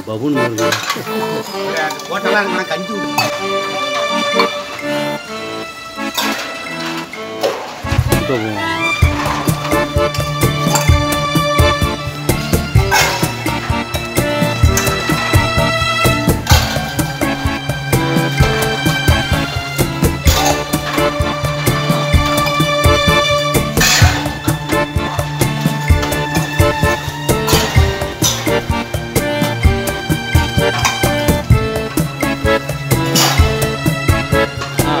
பபுன் மாதிரி ஹோட்டலாக இருக்குன்னா கஞ்சி விட்டு இப்போ போவோம் ஆ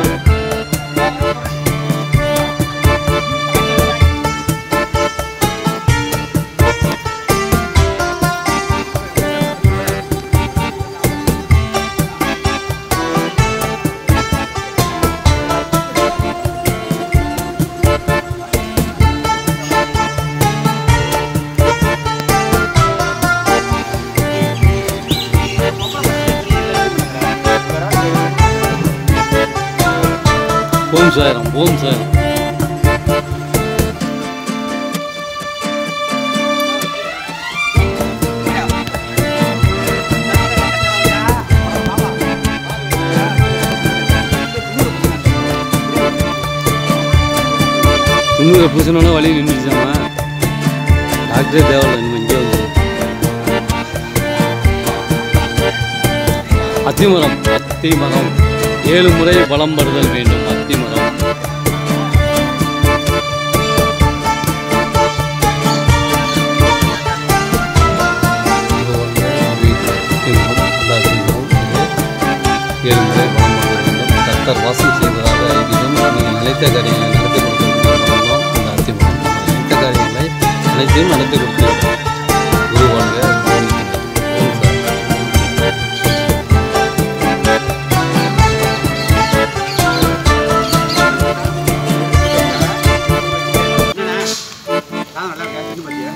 ஓம் சாயிரம் ஓம் சாயிரம் துண்ணூரை பூசினோன்னா வழி நின்றுச்சாமா டாக்டரே தேவையில்ல இனிமே இங்கே வந்து அத்திமரம் அத்திமரம் ஏழு முறை வலம் படுதல் வேண்டும் அத்திமரம் ஏழு முறை வலம் படுதல் வேண்டும் கர்த்தர் வாசம் செய்வதாக ஐதீகம் நீங்கள் நினைத்த காரியங்களை நடத்தி கொடுத்திருக்கிறோம் அந்த அத்திமரம் நினைத்த காரியங்களை அனைத்தையும் நடத்தி கொடுத்திருக்கிறோம் குரு வாழ்க ஓம் சார் நான் நல்லா இருக்கேன் இன்னும் பத்தியா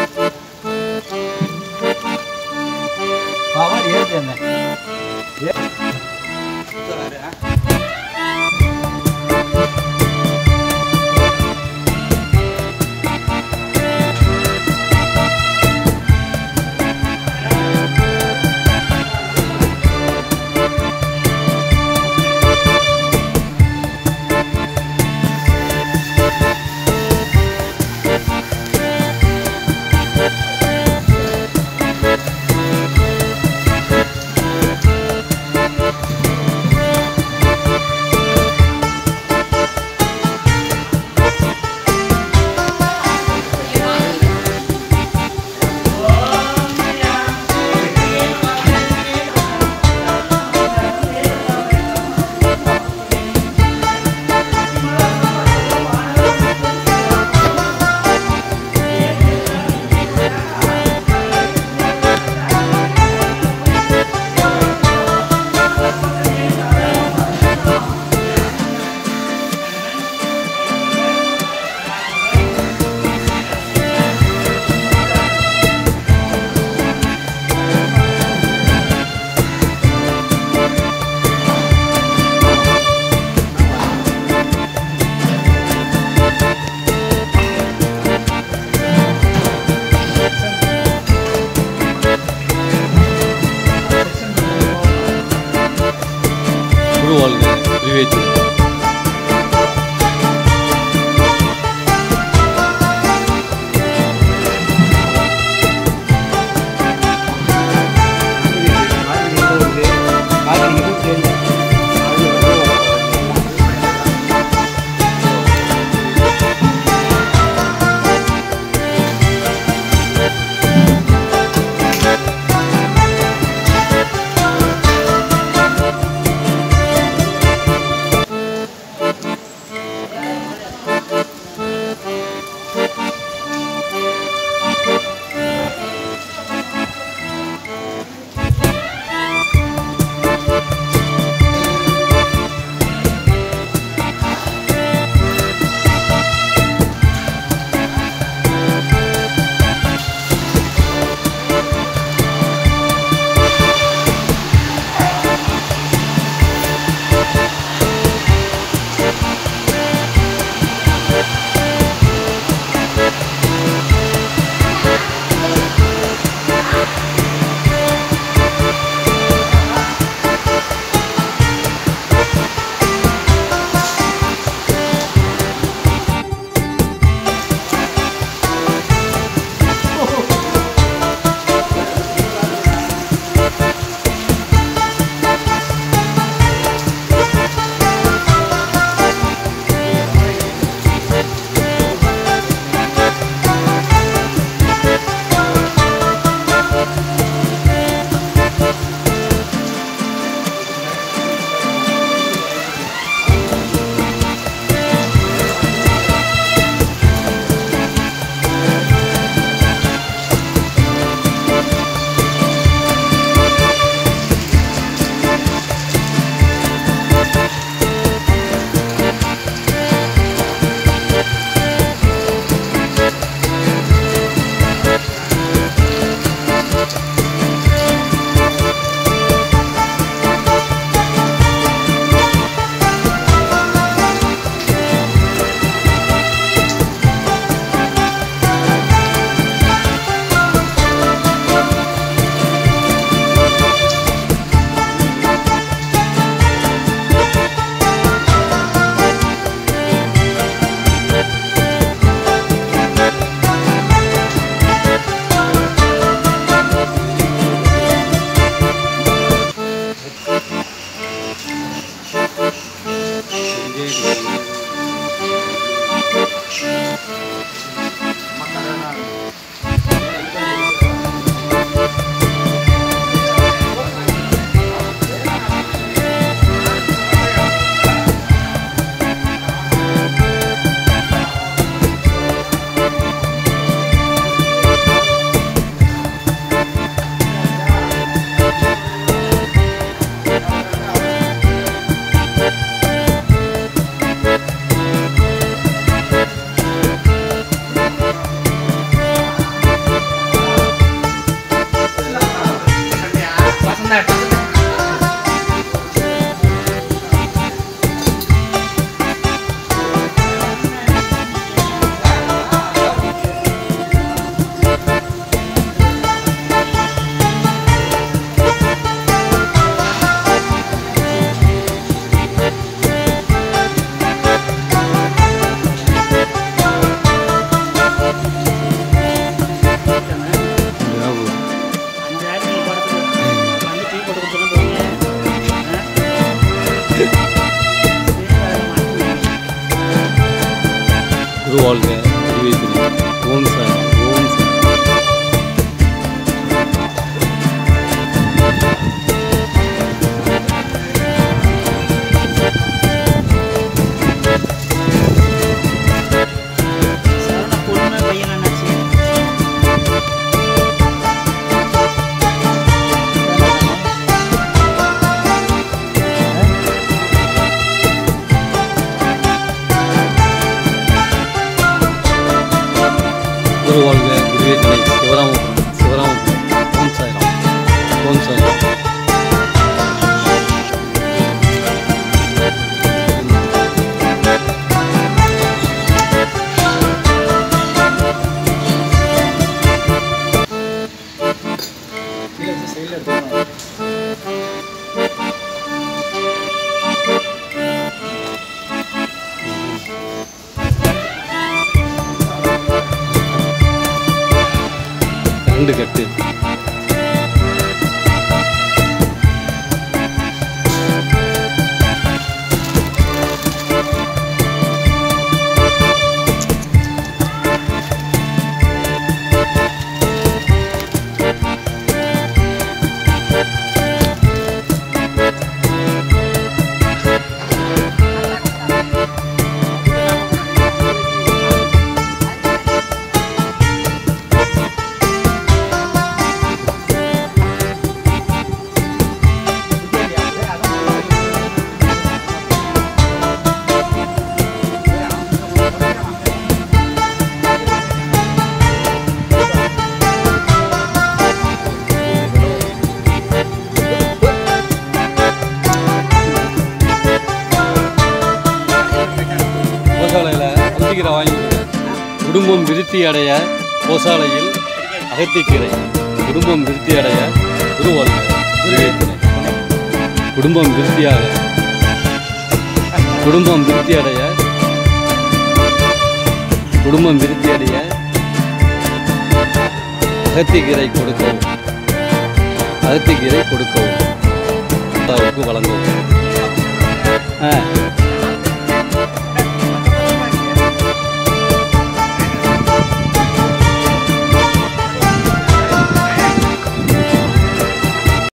குரு வாழ்க விவேச்சனம் குரு வாழ்க குருவே துணை ஓம் சாய் ஓம் சாய் சரவண பொண்ணு பையன் என்னாச்சு குரு வாழ்க குருவே துணை சிவராமபுரம் சிவராமபுரம் ஓம் சாய்ராம் ஓம் சாய்ராம் ரெண்டு கட்டு கோசாலையில் அகத்திக்கீரை வாங்கி கொடுங்க. குடும்பம் விருத்தி அடைய கோசாலையில் அகத்திக்கீரை குடும்பம் விருத்தி அடைய குருவாழ்க குருவே துணை குடும்பம் விருத்தியாக குடும்பம் விருத்தி அடைய குடும்பம் விருத்தி அடைய அகத்திக்கீரை கொடுக்கவும் அகத்திக்கீரை கொடுக்கவும் தாவுக்கு வழங்கவும் ஆ